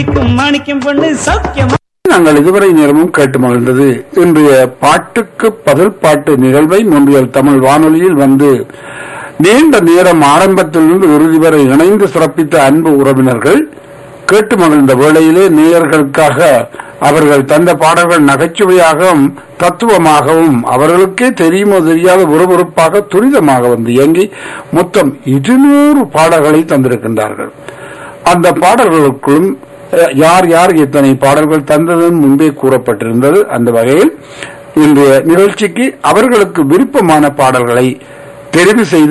மாணிக்கம் பொண்ணு சௌக்கியமா நாங்கள் இதுவரை நேரமும் கேட்டு மகிழ்ந்தது இன்றைய பாட்டுக்கு பதில் பாட்டு நிகழ்வை முன்றியல் தமிழ் வானொலியில் வந்து நீண்ட நேரம் ஆரம்பத்திலிருந்து இறுதி வரை இணைந்து சிறப்பித்த அன்பு உறவினர்கள் கேட்டு மகிழ்ந்த வேளையிலே நேயர்களுக்காக அவர்கள் தந்த பாடல்கள் நகைச்சுவையாகவும் தத்துவமாகவும் அவர்களுக்கே தெரியுமோ தெரியாத விறுவிறுப்பாக துரிதமாக வந்து இயங்கி மொத்தம் இருநூறு பாடல்களை தந்திருக்கின்றார்கள் அந்த பாடல்களுக்குள்ளும் அஹ், யார் யார் இத்தனை பாடல்கள் தந்ததும் முன்பே கூறப்பட்டிருந்தது அந்த வகையில் இன்றைய நிகழ்ச்சிக்கு அவர்களுக்கு விருப்பமான பாடல்களை தெரிவு செய்து